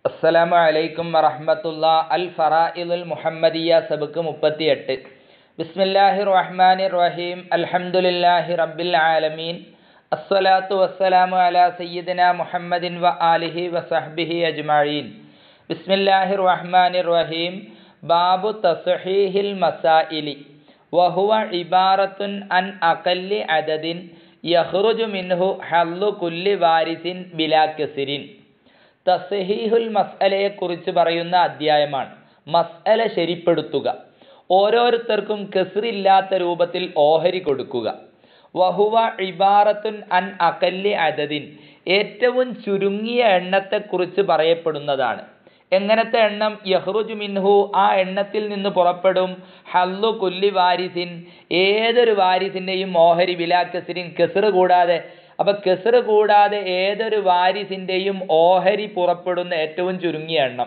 അസ്സലാമു അലൈക്കും വറഹ്മത്തുള്ള അൽ ഫറായിലുൽ മുഹമ്മദിയ സബക്ക് മുപ്പത്തിയെട്ട് ബിസ്മില്ലാഹി റഹ്മാനി റഹീം അൽഹംദുലില്ലാഹി റബ്ബിൽ ആലമീൻ അസ്സലാത്തു വസ്സലാമു അലാ സയ്യിദിന മുഹമ്മദിൻ വ ആലിഹി വസഹ്ബിഹി അജ്മഈൻ ബിസ്മില്ലാഹി റഹ്മാനി റഹീം ബാബു തസ്ഹീഹിൽ മസായിലി വഹുവ ഇബാറത്തുൻ അൻ അഖല്ലി അദദിൻ യഖ്റുജു മിൻഹു ഹല്ലു കുല്ലി വാരിസിൻ ബിലാ കസിരിൻ തസ്ഹീഹുൽ മസ്അലയെ കുറിച്ച് പറയുന്ന അധ്യായമാണ് മസ്അല ശരിപ്പെടുത്തുക ഓരോരുത്തർക്കും കെസറില്ലാത്ത രൂപത്തിൽ ഓഹരി കൊടുക്കുക വഹുവ ഇബാറത്തുൻ അൻ അകല്ലി അദദിൻ ഏറ്റവും ചുരുങ്ങിയ എണ്ണത്തെക്കുറിച്ച് പറയപ്പെടുന്നതാണ് എങ്ങനത്തെ എണ്ണം യഹ്റുജു മിൻഹു ആ എണ്ണത്തിൽ നിന്ന് പുറപ്പെടും ഹല്ലു കുല്ലി വാരിസിൻ ഏതൊരു വാരിസിൻ്റെയും ഓഹരി ബിലാ കെസറിൻ കെസറ് കൂടാതെ അപ്പൊ കെസറ് കൂടാതെ ഏതൊരു വാരിസിന്റെയും ഓഹരി പുറപ്പെടുന്ന ഏറ്റവും ചുരുങ്ങിയ എണ്ണം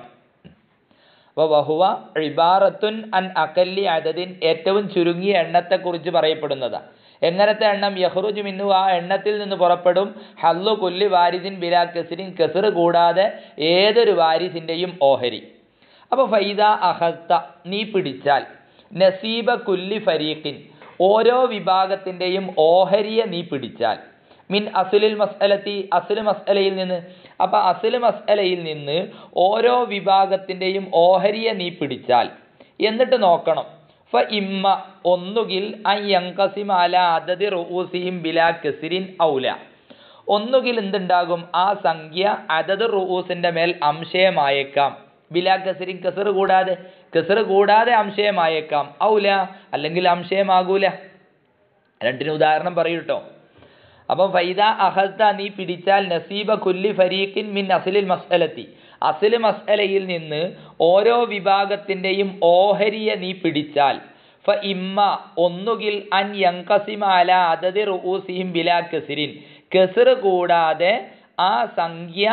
അപ്പൊ വഹുവ ഇബാറത്തുൻ അൻ അകല്ലി അദദിൻ ഏറ്റവും ചുരുങ്ങിയ എണ്ണത്തെക്കുറിച്ച് പറയപ്പെടുന്നതാ എങ്ങനത്തെ എണ്ണം യഹ്റുജ് മിന്നു ആ എണ്ണത്തിൽ നിന്ന് പുറപ്പെടും ഹല്ലു കുല്ലി വാരിസിൻ ബിലാ കെസറിൻ കെസറ് കൂടാതെ ഏതൊരു വാരിസിന്റെയും ഓഹരി അപ്പൊ ഫൈദ അഹത്ത നീ പിടിച്ചാൽ നസീബ കുല്ലി ഫരീഖിൻ ഓരോ വിഭാഗത്തിന്റെയും ഓഹരിയെ നീ പിടിച്ചാൽ മിൻ അസുലിൽ മസ്അലത്തി അസുൽ മസ്അലയിൽ നിന്ന് അപ്പൊ അസുൽ മസ്അലയിൽ നിന്ന് ഓരോ വിഭാഗത്തിന്റെയും ഓഹരിയെ നീ പിടിച്ചാൽ എന്നിട്ട് നോക്കണം ഫ ഇമ്മ ഒന്നുകിൽ അയ്യങ്കസിം അല അതതി റൂസിഹിം ബിലാ കസിരിൻ ഔല ഒന്നുകിൽ എന്തുണ്ടാകും ആ സംഖ്യ അതത് റൂസിന്റെ മേൽ അംശയമായേക്കാം ബിലാ കസിരിൻ കസറ് കൂടാതെ കസറ് കൂടാതെ അംശയമായേക്കാം ഔല അല്ലെങ്കിൽ അംശയമാകൂല രണ്ടിന് ഉദാഹരണം പറയൂട്ടോ അപ്പം ഫൈദ അഹദ്ദ നീ പിടിച്ചാൽ നസീബ കുല്ലി ഫരീഖിൻ മിൻ അസിലിൽ മസ്അലത്തി അസിൽ മസ്അലയിൽ നിന്ന് ഓരോ വിഭാഗത്തിന്റെയും ഓഹരിയെ നീ പിടിച്ചാൽ ഫ ഇമ്മ ഒന്നുകിൽ അൻ യങ്കസിമ അല അതതി റുഊസിഹിം ബിലാ കസിരിൻ കെസറ് കൂടാതെ ആ സംഖ്യ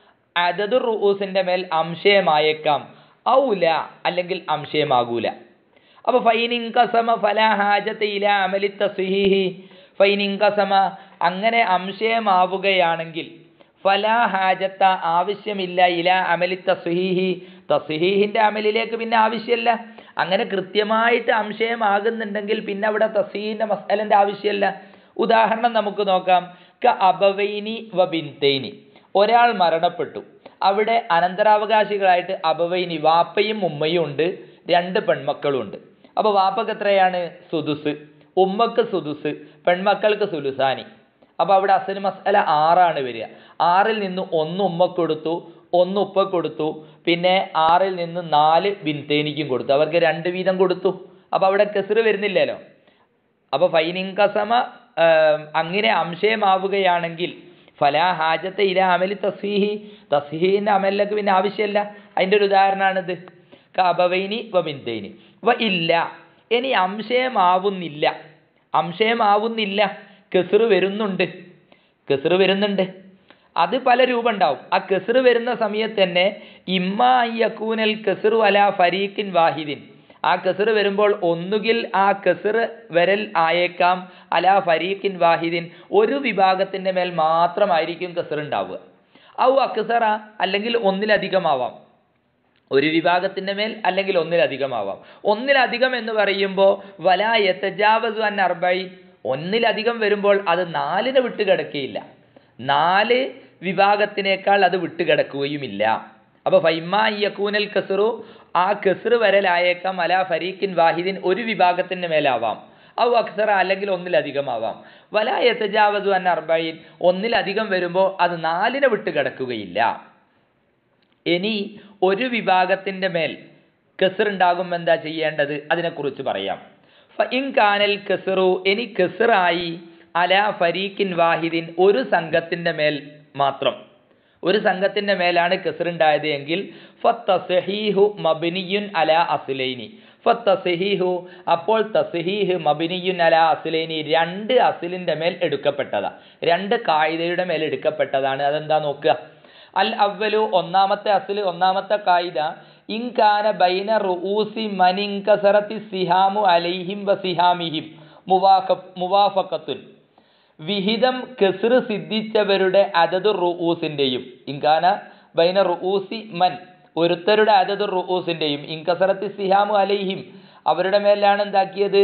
അതത് റുഊസിന്റെ മേൽ അംശയമായേക്കാം ഔല അല്ലെങ്കിൽ അംശയമാകൂല അപ്പൊ ഫൈനിങ്കസമ ഫലാ ഹാജത്ത് ഇല അമലി തസ്ഹീഹി ഫൈനിങ്കസമ അങ്ങനെ അംശയമാവുകയാണെങ്കിൽ ഫലാ ഹാജത്ത ആവശ്യമില്ല ഇല അമലി തസ്ഹീഹി തസ്ഹീഹിന്റെ അമലിലേക്ക് പിന്നെ ആവശ്യമില്ല അങ്ങനെ കൃത്യമായിട്ട് അംശയമാകുന്നുണ്ടെങ്കിൽ പിന്നെ അവിടെ തസ്ഹീഹിന്റെ മസ്അലന്റെ ആവശ്യമില്ല ഉദാഹരണം നമുക്ക് നോക്കാം ക അബവൈനി വ ബിൻതൈനി ഒരാൾ മരണപ്പെട്ടു അവിടെ അനന്തരാവകാശികളായിട്ട് അബവൈനി വാപ്പയും ഉമ്മയും ഉണ്ട് രണ്ട് പെൺമക്കളും ഉണ്ട് അപ്പൊ വാപ്പക്ക് എത്രയാണ് സുദുസ് ഉമ്മക്ക് സുദുസ് പെൺമക്കൾക്ക് സുലുസാനി അപ്പൊ അവിടെ അസന് മസല ആറാണ് വരിക ആറിൽ നിന്ന് ഒന്ന് ഉമ്മക്ക് കൊടുത്തു ഒന്ന് ഉപ്പ കൊടുത്തു പിന്നെ ആറിൽ നിന്ന് നാല് ബിൻതേനിക്കും കൊടുത്തു അവർക്ക് രണ്ട് വീതം കൊടുത്തു അപ്പൊ അവിടെ കെസറ് വരുന്നില്ലല്ലോ അപ്പൊ ഫൈനിങ്കസമ അങ്ങനെ അംശയമാവുകയാണെങ്കിൽ ഫലാ ഹാജത്തെ ഇല അമലി തസ്ഹീഹി തസ്ഹീഹിന്റെ അമലിലേക്ക് പിന്നെ ആവശ്യമില്ല അതിന്റെ ഒരു ഉദാഹരണമാണിത് കബവൈനി വ ബിൻതൈനി വ ഇല്ല ഇനി അംശയമാവുന്നില്ല അംശയമാവുന്നില്ല കെസറ് വരുന്നുണ്ട് കെസറ് വരുന്നുണ്ട് അത് പല രൂപം ഉണ്ടാവും ആ കെസറ് വരുന്ന സമയത്ത് തന്നെ ഇമ്മ യക്കൂനൽ കെസറു അല ഫരീഖിൻ വാഹിദിൻ ആ കെസറ് വരുമ്പോൾ ഒന്നുകിൽ ആ കെസറ് വരൽ ആയേക്കാം അല ഫരീഖിൻ വാഹിദിൻ ഒരു വിഭാഗത്തിന്റെ മേൽ മാത്രമായിരിക്കും കെസറ് ഉണ്ടാവുക ഔ അക്സറ അല്ലെങ്കിൽ ഒന്നിലധികമാവാം ഒരു വിഭാഗത്തിന്റെ മേൽ അല്ലെങ്കിൽ ഒന്നിലധികമാവാം ഒന്നിലധികം എന്ന് പറയുമ്പോൾ വല യത്തജാവസു അൻ അർബൈ ഒന്നിലധികം വരുമ്പോൾ അത് നാലിന് വിട്ടുകിടക്കുകയില്ല നാല് വിഭാഗത്തിനേക്കാൾ അത് വിട്ടുകിടക്കുകയുമില്ല അപ്പൊ ഫൈമ യക്കൂനൽ കസറു ആ കസർ വരലായേക്കാം അല ഫരീഖിൻ വാഹിദിൻ ഒരു വിഭാഗത്തിന്റെ മേലാവാം ഔ അക്സറ അല്ലെങ്കിൽ ഒന്നിലധികമാവാം വല യത്തജാവസു അൻ അർബൈൻ ഒന്നിലധികം വരുമ്പോൾ അത് നാലിനെ വിട്ടുകിടക്കുകയില്ല ഇനി ഒരു വിഭാഗത്തിന്റെ മേൽ കെസർ ഉണ്ടാകുമ്പോൾ എന്താ ചെയ്യേണ്ടത് അതിനെക്കുറിച്ച് പറയാം ഇൻ കാനൽ കെസറു ഇനി കെസറായി അല ഫരീഖിൻ വാഹിദിൻ ഒരു സംഘത്തിന്റെ മേൽ മാത്രം ഒരു സംഘത്തിന്റെ മേലാണ് കെസറുണ്ടായത് എങ്കിൽ ഫത്തസഹീഹു മബിനിയുൻ അല അസുലൈനി ഫത്തസഹീഹു അപ്പോൾ തസഹീഹ് മബിനിയുൻ അല അസുലൈനി രണ്ട് അസിലിന്റെ മേൽ എടുക്കപ്പെട്ടതാ രണ്ട് കായികയുടെ മേൽ എടുക്കപ്പെട്ടതാണ് അതെന്താ നോക്കുക അൽ അവലു ഒന്നാമത്തെ അസിൽ ഒന്നാമത്തെ കായിക ഇൻകാന ബൈന റുഊസി മനിങ്കസറത്തി സിഹാമു അലൈഹിം വ സിഹാമിഹിം മുവാഖ മുവാഫക്കത്തുൻ വിഹിതം കെസറ് സിദ്ധിച്ചവരുടെ അതത് റുഊസിന്റെയും ഇൻകാന ബൈന റുഊസി മൻ ഒരുത്തരുടെ അതത് റുഊസിന്റെയും ഇൻകസറത്തി സിഹാമു അലൈഹിം അവരുടെ മേലാണ് എന്താക്കിയത്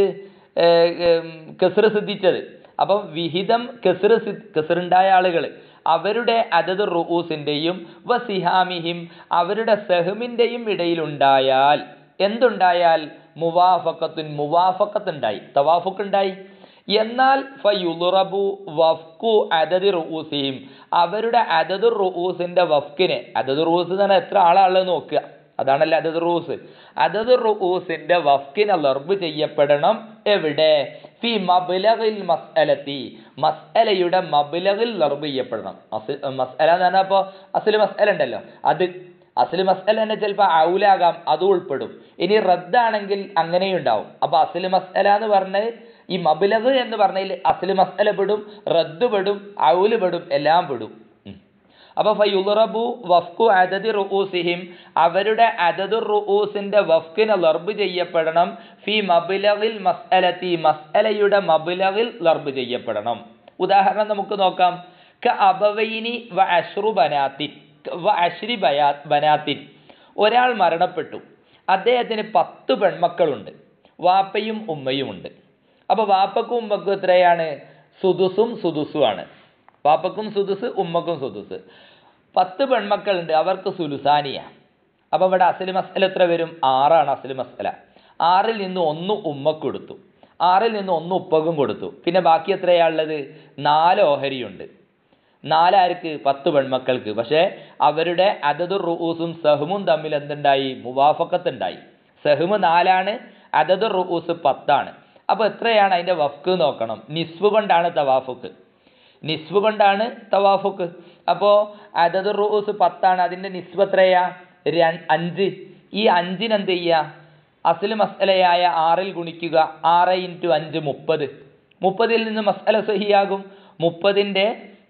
കെസർ സിദ്ധിച്ചത് അപ്പം വിഹിതം കെസർ കെസറുണ്ടായ ആളുകൾ അവരുടെ അതത് റുഊസിന്റെയും വ സിഹാമിഹിം അവരുടെ സെഹമിന്റെയും ഇടയിലുണ്ടായാൽ എന്തുണ്ടായാൽ മുവാഫക്കത്തുൻ മുവാഫക്കത്ത് ഉണ്ടായി തവാഫുക്ക് ഉണ്ടായി എന്നാൽ ഫയുറബു വഫ്കു അതത് റുഊസിഹിം അവരുടെ അതത് റുഊസിന്റെ വഫ്കിനെ അതത് റുഊസ് എന്ന് പറഞ്ഞാൽ എത്ര ആളാളുള്ളത് നോക്കുക അതാണല്ലോ അതത് റൂസ് അതത് റൂസിന്റെ വഫ്കിനെ ലർബ് ചെയ്യപ്പെടണം എവിടെ ഫി മബ്ലഗിൽ മസ്അലത്തി മസ്അലയുടെ മബ്ലഗിൽ ലർബ് ചെയ്യപ്പെടണം അസ് മസ്അല എന്ന് പറഞ്ഞാൽ ഇപ്പോൾ അസല് മസ്അല ഉണ്ടല്ലോ അത് അസല് മസ്അല തന്നെ ചിലപ്പോൾ ഔലാകാം അതും ഉൾപ്പെടും ഇനി റദ്ദാണെങ്കിൽ അങ്ങനെയും ഉണ്ടാവും അപ്പൊ അസല് മസ്അല എന്ന് പറഞ്ഞ് ഈ മബ്ലഗ് എന്ന് പറഞ്ഞതിൽ അസല് മസ്അല പെടും റദ്ദ് പെടും ഔല് പെടും എല്ലാം പെടും അപ്പൊ ഫയുറബു വഫ്കു അതത് റുഊസിഹിം അവരുടെ അതത് റുഊസിന്റെ വഫ്കിനെ ലർബ് ചെയ്യപ്പെടണം ഫി മബിലകിൽ മസ്അലത്തി മസ്അലയുടെ മബിലകിൽ ലർബ് ചെയ്യപ്പെടണം ഉദാഹരണം നമുക്ക് നോക്കാം ക അബവൈനി വ അഷ്റു ബനാത്തിൻ വ അഷ്രി ബയാ ബനാത്തിൻ ഒരാൾ മരണപ്പെട്ടു അദ്ദേഹത്തിന് പത്ത് പെൺമക്കളുണ്ട് വാപ്പയും ഉമ്മയുമുണ്ട് അപ്പൊ വാപ്പക്കും ഉമ്മക്കും എത്രയാണ് സുദുസും സുദുസുമാണ് പാപ്പക്കും സുദുസ് ഉമ്മക്കും സുദുസ് പത്ത് പെൺമക്കളുണ്ട് അവർക്ക് സുലുസാനിയ അപ്പൊ ഇവിടെ അസല് മസല എത്ര വരും ആറാണ് അസല് മസല ആറിൽ നിന്ന് ഒന്ന് ഉമ്മക്ക് കൊടുത്തു ആറിൽ നിന്ന് ഒന്ന് ഉപ്പക്കും കൊടുത്തു പിന്നെ ബാക്കി എത്രയാണുള്ളത് നാല് ഓഹരിയുണ്ട് നാലാർക്ക് പത്ത് പെൺമക്കൾക്ക് പക്ഷേ അവരുടെ അതത് റുഊസും സഹമും തമ്മിൽ എന്തുണ്ടായി മുവാഫക്കത്തുണ്ടായി സഹമ് നാലാണ് അതത് റുഊസ് പത്താണ് അപ്പൊ എത്രയാണ് അതിന്റെ വഫ്ക്ക് നോക്കണം നിസ്വ് കൊണ്ടാണ് തവാഫുക്ക് നിസ്ബ് കൊണ്ടാണ് തവാഫുക്ക് അപ്പോൾ അതത് റൂസ് പത്താണ് അതിൻ്റെ നിസ്ബ് എത്രയാ അഞ്ച് ഈ അഞ്ചിന് എന്ത് ചെയ്യുക അസൽ മസലയായ ആറിൽ ഗുണിക്കുക ആറ് ഇൻറ്റു അഞ്ച് മുപ്പത് മുപ്പതിൽ നിന്ന് മസല സഹിയാകും മുപ്പതിൻ്റെ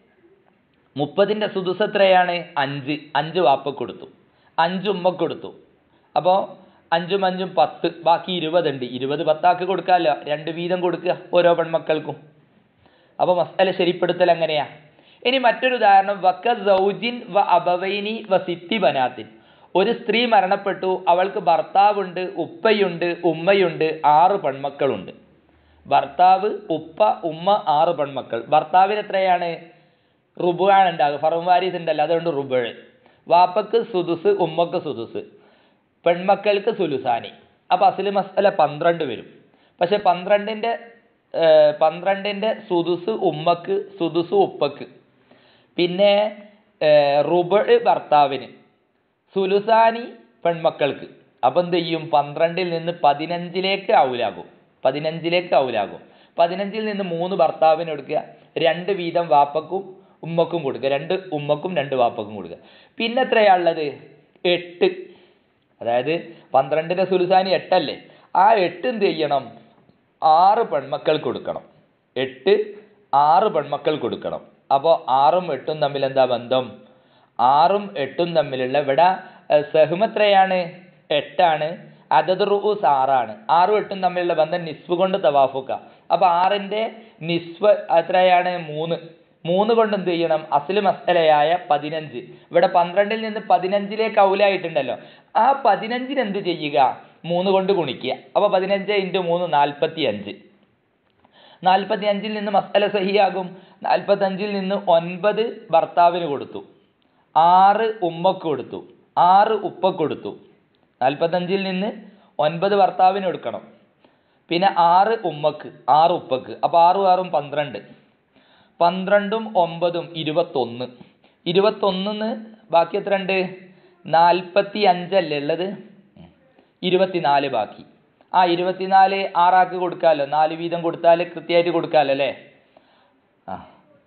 മുപ്പതിൻ്റെ സുദുസ് എത്രയാണ് അഞ്ച് അഞ്ച് വാപ്പ കൊടുത്തു അഞ്ച് ഉമ്മ കൊടുത്തു അപ്പോൾ അഞ്ചും അഞ്ചും പത്ത് ബാക്കി ഇരുപതുണ്ട് ഇരുപത് പത്താക്ക് കൊടുക്കാമല്ലോ രണ്ട് വീതം കൊടുക്കുക ഓരോ പെൺമക്കൾക്കും അപ്പൊ മസ്അല ശരിപ്പെടുത്തൽ എങ്ങനെയാ ഇനി മറ്റൊരു ഉദാഹരണം വക്ക സൗജിൻ വ അബവൈനി വ സിത്തി ബനാത്തിൻ ഒരു സ്ത്രീ മരണപ്പെട്ടു അവൾക്ക് ഭർത്താവുണ്ട് ഉപ്പയുണ്ട് ഉമ്മയുണ്ട് ആറ് പെൺമക്കളുണ്ട് ഭർത്താവ് ഉപ്പ ഉമ്മ ആറ് പെൺമക്കൾ ഭർത്താവിന് എത്രയാണ് റുബുവാണ് ഉണ്ടാകുക ഫറുമാരീസ് ഉണ്ടല്ലോ അതുകൊണ്ട് റുബുഴ് വാപ്പക്ക് സുദുസ് ഉമ്മക്ക് സുദുസ് പെൺമക്കൾക്ക് സുലുസാനി അപ്പൊ അസില് മസ്അല പന്ത്രണ്ട് വരും പക്ഷെ പന്ത്രണ്ടിന്റെ പന്ത്രണ്ടിൻ്റെ സുദുസ് ഉമ്മക്ക് സുദുസ് ഉപ്പക്ക് പിന്നെ റുബ് ഭർത്താവിന് സുലുസാനി പെൺമക്കൾക്ക് അപ്പം എന്ത് ചെയ്യും പന്ത്രണ്ടിൽ നിന്ന് പതിനഞ്ചിലേക്ക് ഔലാകും പതിനഞ്ചിലേക്ക് ഔലാകും പതിനഞ്ചിൽ നിന്ന് മൂന്ന് ഭർത്താവിന് കൊടുക്കുക രണ്ട് വീതം വാപ്പക്കും ഉമ്മക്കും കൊടുക്കുക രണ്ട് ഉമ്മക്കും രണ്ട് വാപ്പക്കും കൊടുക്കുക പിന്നെ എത്രയാണുള്ളത് എട്ട് അതായത് പന്ത്രണ്ടിന്റെ സുലുസാനി എട്ടല്ലേ ആ എട്ട് എന്ത് ചെയ്യണം ആറ് പെൺമക്കൾ കൊടുക്കണം എട്ട് ആറ് പെൺമക്കൾ കൊടുക്കണം അപ്പോൾ ആറും എട്ടും തമ്മിൽ എന്താ ബന്ധം ആറും എട്ടും തമ്മിലുള്ള ഇവിടെ സഹുമത്രയാണ് എട്ടാണ് അതത് റൂസ് ആറാണ് ആറും എട്ടും തമ്മിലുള്ള ബന്ധം നിസ്വ് കൊണ്ട് തവാഫുക്ക അപ്പൊ ആറിന്റെ നിസ്വ് എത്രയാണ് മൂന്ന് മൂന്ന് കൊണ്ട് എന്ത് ചെയ്യണം അസ്ല് മസലയായ പതിനഞ്ച് ഇവിടെ പന്ത്രണ്ടിൽ നിന്ന് പതിനഞ്ചിലേക്ക് ഔലായിട്ടുണ്ടല്ലോ ആ പതിനഞ്ചിന് എന്ത് ചെയ്യുക മൂന്ന് കൊണ്ട് ഗുണിക്കുക അപ്പൊ പതിനഞ്ച് ഇൻറ്റു മൂന്ന് നാൽപ്പത്തി അഞ്ച് നാൽപ്പത്തി അഞ്ചിൽ നിന്ന് മസല സഹിയാകും നാൽപ്പത്തി അഞ്ചിൽ നിന്ന് ഒൻപത് ഭർത്താവിന് കൊടുത്തു ആറ് ഉമ്മക്ക് കൊടുത്തു ആറ് ഉപ്പക്ക് കൊടുത്തു നാൽപ്പത്തഞ്ചിൽ നിന്ന് ഒൻപത് ഭർത്താവിന് കൊടുക്കണം പിന്നെ ആറ് ഉമ്മക്ക് ആറ് ഉപ്പക്ക് അപ്പൊ ആറും ആറും പന്ത്രണ്ട് പന്ത്രണ്ടും ഒമ്പതും ഇരുപത്തൊന്ന് ഇരുപത്തൊന്നിന്ന് ബാക്കി എത്ര ഉണ്ട് നാൽപ്പത്തി അഞ്ചല്ലേ ഉള്ളത് ഇരുപത്തിനാല് ബാക്കി ആ ഇരുപത്തിനാല് ആറാക്ക് കൊടുക്കാമല്ലോ നാല് വീതം കൊടുത്താൽ കൃത്യമായിട്ട് കൊടുക്കാമല്ലോ അല്ലേ ആ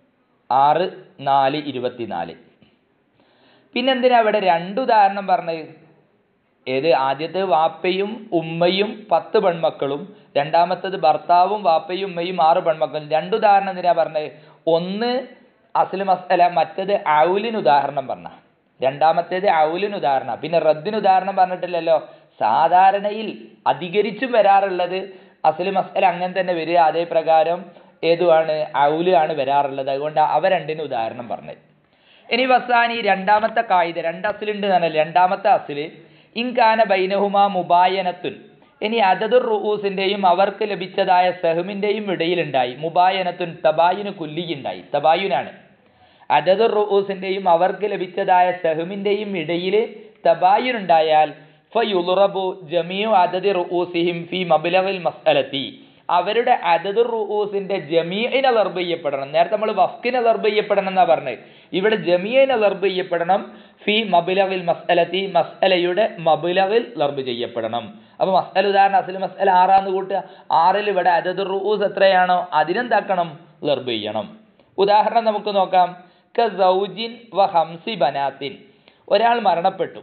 ആറ് നാല് ഇരുപത്തിനാല് പിന്നെന്തിനാ ഇവിടെ രണ്ട് ഉദാഹരണം പറഞ്ഞത് ഏത് ആദ്യത്തെ വാപ്പയും ഉമ്മയും പത്ത് പെൺമക്കളും രണ്ടാമത്തത് ഭർത്താവും വാപ്പയും ഉമ്മയും ആറ് പെൺമക്കളും രണ്ട് ഉദാഹരണം എന്തിനാ പറഞ്ഞത് ഒന്ന് അസ്ല് മസല മറ്റത് ഔലിന് ഉദാഹരണം പറഞ്ഞ രണ്ടാമത്തേത് ഔലിന് ഉദാഹരണം പിന്നെ റദ്ദിന് ഉദാഹരണം പറഞ്ഞിട്ടില്ലല്ലോ സാധാരണയിൽ അധികരിച്ചും വരാറുള്ളത് അസ്ല് മസല അങ്ങനെ തന്നെ വരിക അതേ പ്രകാരം ഏതുമാണ് ഔല് ആണ് വരാറുള്ളത് അതുകൊണ്ട് അവ രണ്ടിന് ഉദാഹരണം പറഞ്ഞത് ഇനി വസാനി രണ്ടാമത്തെ കായിക രണ്ട് അസിലുണ്ട് എന്നല്ല രണ്ടാമത്തെ അസില് ഇൻകാന ബൈനഹുമാ മുബായനത്തുൻ ഇനി അതതുർ റുഊസിന്റെയും അവർക്ക് ലഭിച്ചതായ സഹമിന്റെയും ഇടയിലുണ്ടായി മുബായനത്തുൻ തബായുന് കുല്ലിയുണ്ടായി തബായുനാണ് അതതുർ റുഊസിന്റെയും അവർക്ക് ലഭിച്ചതായ സഹമിന്റെയും ഇടയിൽ തബായുനുണ്ടായാൽ ഫയുറബു ജമിയു അതതി റുഊസിഹിം ഫി മബിലവിൽ മസ്അലത്തി അവരുടെ അതത് റുഊസിന്റെ ജമീഇനെ ലർബ് ചെയ്യപ്പെടണം നേരത്തെ നമ്മൾ വഫ്കിനെ ലർബ് ചെയ്യപ്പെടണം എന്നാ പറഞ്ഞത് ഇവിടെ ജമീഇനെ ലർബ് ചെയ്യപ്പെടണം ഫി മബിലവിൽ മസ്അലത്തി മസ്അലയുടെ മബിലവിൽ ലർബ് ചെയ്യപ്പെടണം അപ്പൊ മസ്അല ഉദാഹരണം അസല് മസ്അല ആറാന്ന് കൂട്ടുക ആറിൽ ഇവിടെ അതത് റുഊസ് എത്രയാണോ അതിനെന്താക്കണം ലർബ് ചെയ്യണം ഉദാഹരണം നമുക്ക് നോക്കാം ക സൗജിൻ വ ഹംസി ബനാത്തിൻ ഒരാൾ മരണപ്പെട്ടു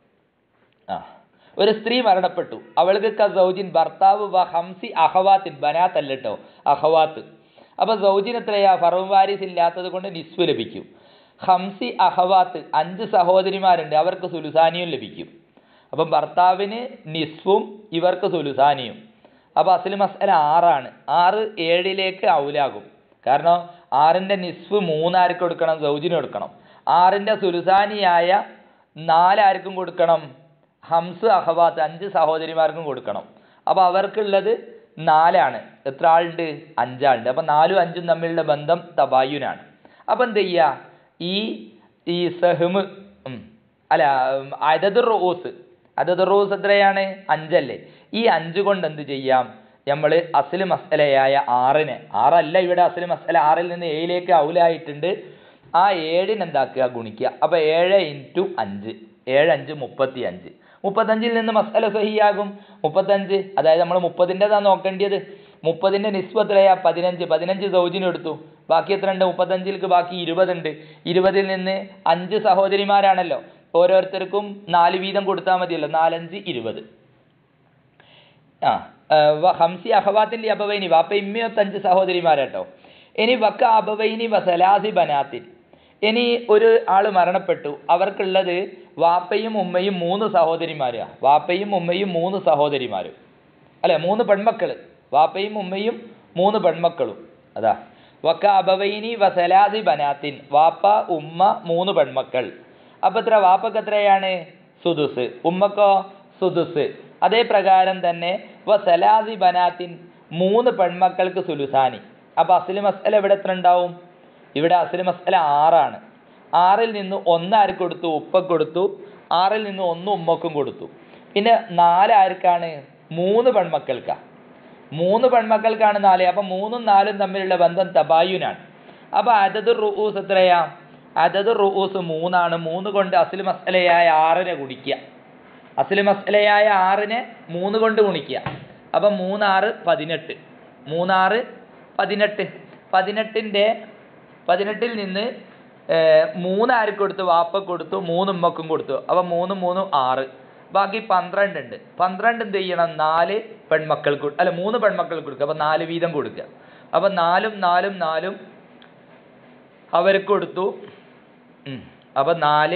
ആ ഒരു സ്ത്രീ മരണപ്പെട്ടു അവൾക്ക് സൗജിൻ ഭർത്താവ് വ ഹംസി അഹവാത്തിൻ ബനാത്ത് അല്ല കേട്ടോ അഹവാത്ത് അപ്പൊ സൗജിൻ എത്രയാ ഫറവും വാരിസ് ഇല്ലാത്തത് കൊണ്ട് നിസ്വ് ലഭിക്കും ഹംസി അഹവാത്ത് അഞ്ച് സഹോദരിമാരുണ്ട് അവർക്ക് സുലുസാനിയും ലഭിക്കും അപ്പം ഭർത്താവിന് നിസ്വും ഇവർക്ക് സുലുസാനിയും അപ്പൊ അസല് മസല ആറാണ് ആറ് ഏഴിലേക്ക് ഔലാകും കാരണം ആറിന്റെ നിസ്വ് മൂന്നാർക്ക് കൊടുക്കണം സൗജിന് കൊടുക്കണം ആറിന്റെ സുലുസാനിയായ നാലാർക്കും കൊടുക്കണം ഹംസ് അഹവാത്ത് അഞ്ച് സഹോദരിമാർക്കും കൊടുക്കണം അപ്പോൾ അവർക്കുള്ളത് നാലാണ് എത്ര ആളുണ്ട് അഞ്ചാളുണ്ട് അപ്പം നാലും അഞ്ചും തമ്മിലുള്ള ബന്ധം തബായുനാണ് അപ്പം എന്ത് ചെയ്യുക ഈ ഈ സഹ്മ് ഉം, അല്ല അതത് റോസ് അതത് റോസ് എത്രയാണ് അഞ്ചല്ലേ ഈ അഞ്ച് കൊണ്ട് എന്ത് ചെയ്യാം നമ്മൾ അസ്ല് മസലയായ ആറിനെ ആറല്ല ഇവിടെ അസ്ല് മസല ആറിൽ നിന്ന് ഏഴിലേക്ക് ഔലായിട്ടുണ്ട് ആ ഏഴിന് എന്താക്കുക ഗുണിക്കുക അപ്പോൾ ഏഴ് ഇൻറ്റു അഞ്ച് ഏഴ് അഞ്ച് മുപ്പത്തി അഞ്ച് മുപ്പത്തഞ്ചിൽ നിന്ന് മസല സഹിയാകും മുപ്പത്തഞ്ച് അതായത് നമ്മൾ മുപ്പതിൻ്റെതാണ് നോക്കേണ്ടത് മുപ്പതിൻ്റെ നിസ്ബ എത്രയാ പതിനഞ്ച് പതിനഞ്ച് സൗജിന് എടുത്തു ബാക്കി എത്ര ഉണ്ട് മുപ്പത്തഞ്ചിലേക്ക് ബാക്കി ഇരുപതുണ്ട് ഇരുപതിൽ നിന്ന് അഞ്ച് സഹോദരിമാരാണല്ലോ ഓരോരുത്തർക്കും നാല് വീതം കൊടുത്താൽ മതിയല്ലോ നാലഞ്ച് ഇരുപത് ആ ആ, വ- ഹംസി അഹവാത്തിന്റെ അബവൈനി വാപ്പ ഇമ്മയൊത്തഞ്ച് സഹോദരിമാരാട്ടോ ഇനി വക്ക അബവൈനി വസലാസി ബനാത്തിൻ ഇനി ഒരു ആള് മരണപ്പെട്ടു അവർക്കുള്ളത് വാപ്പയും ഉമ്മയും മൂന്ന് സഹോദരിമാരാ വാപ്പയും ഉമ്മയും മൂന്ന് സഹോദരിമാരും അല്ലെ മൂന്ന് പെൺമക്കള് വാപ്പയും ഉമ്മയും മൂന്ന് പെൺമക്കളും അതാ വക്ക അബവൈനി വസലാസി ബനാത്തിൻ വാപ്പ ഉമ്മ മൂന്ന് പെൺമക്കൾ അപ്പൊ എത്ര വാപ്പക്ക് എത്രയാണ് സുദുസ് ഉമ്മക്കോ സുദുസ് അതേ പ്രകാരം തന്നെ വസലാസി ബനാത്തിൻ മൂന്ന് പെൺമക്കൾക്ക് സുലുസാനി അപ്പൊ അസ്ലി മസ്അല ഇവിടെ എത്ര ഉണ്ടാവും ഇവിടെ അസ്ലി മസ്അല ആറാണ് ആറിൽ നിന്ന് ഒന്ന് ആർക്ക് കൊടുത്തു ഉപ്പക്ക് കൊടുത്തു ആറിൽ നിന്ന് ഒന്ന് ഉമ്മക്കും കൊടുത്തു പിന്നെ നാല് ആർക്കാണ് മൂന്ന് പെൺമക്കൾക്കാ മൂന്ന് പെൺമക്കൾക്കാണ് നാല് അപ്പൊ മൂന്നും നാലും തമ്മിലുള്ള ബന്ധം തബായുനാണ് അപ്പൊ അതത് റുഊസ് എത്രയാ അതത് റുഊസ് മൂന്നാണ് മൂന്ന് കൊണ്ട് അസ്ലി മസ്അലയായ ആറിനെ ഗുണിക്കുക അസ്ലി മസ്അലയായ ആറിനെ മൂന്ന് കൊണ്ട് ഗുണിക്കുക അപ്പൊ മൂന്നാറ് പതിനെട്ട് മൂന്നാറ് പതിനെട്ട് പതിനെട്ടിൻ്റെ പതിനെട്ടിൽ നിന്ന് ഏർ, മൂന്ന് ആർക്ക് കൊടുത്തു വാപ്പ കൊടുത്തു മൂന്ന് ഉമ്മക്കും കൊടുത്തു അപ്പൊ മൂന്നും മൂന്നും ആറ് ബാക്കി പന്ത്രണ്ട് ഉണ്ട് പന്ത്രണ്ട് എന്ത് ചെയ്യണം നാല് പെൺമക്കൾക്ക് കൊ- അല്ല മൂന്ന് പെൺമക്കൾക്ക് കൊടുക്കുക അപ്പൊ നാല് വീതം കൊടുക്കുക അപ്പൊ നാലും നാലും നാലും അവർക്ക് കൊടുത്തു ഉം. അപ്പൊ നാല്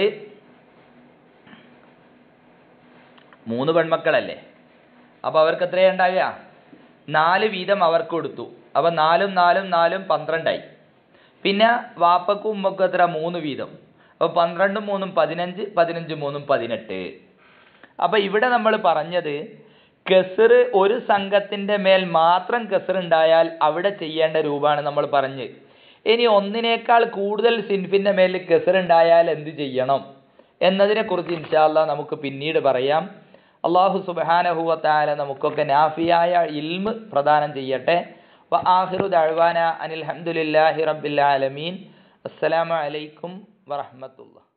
മൂന്ന് പെൺമക്കളല്ലേ അപ്പൊ അവർക്ക് എത്രയാ ഉണ്ടാകുക നാല് വീതം അവർക്ക് കൊടുത്തു അപ്പൊ നാലും നാലും നാലും പന്ത്രണ്ടായി പിന്നെ വാപ്പക്കും ഉമ്മക്കും എത്ര മൂന്ന് വീതം അപ്പൊ പന്ത്രണ്ടും മൂന്നും പതിനഞ്ച് പതിനഞ്ചും മൂന്നും പതിനെട്ട് അപ്പൊ ഇവിടെ നമ്മൾ പറഞ്ഞത് കെസർ ഒരു സംഘത്തിന്റെ മേൽ മാത്രം കെസർ ഉണ്ടായാൽ അവിടെ ചെയ്യേണ്ട രൂപമാണ് നമ്മൾ പറഞ്ഞ് ഇനി ഒന്നിനേക്കാൾ കൂടുതൽ സിൻഫിന്റെ മേൽ കെസർ ഉണ്ടായാൽ എന്ത് ചെയ്യണം എന്നതിനെ കുറിച്ച് ഇൻഷാല്ല നമുക്ക് പിന്നീട് പറയാം അള്ളാഹു സുബാനഹുവ താല നമുക്കൊക്കെ നാഫിയായ ഇൽമ് പ്രദാനം ചെയ്യട്ടെ വ ആഹിറു ദഅ്വാന അനിൽ ഹംദുലില്ലാഹി റബ്ബിൽ ആലമീൻ അസ്സലാമു അലൈക്കും വറഹ്മത്തുള്ളാഹി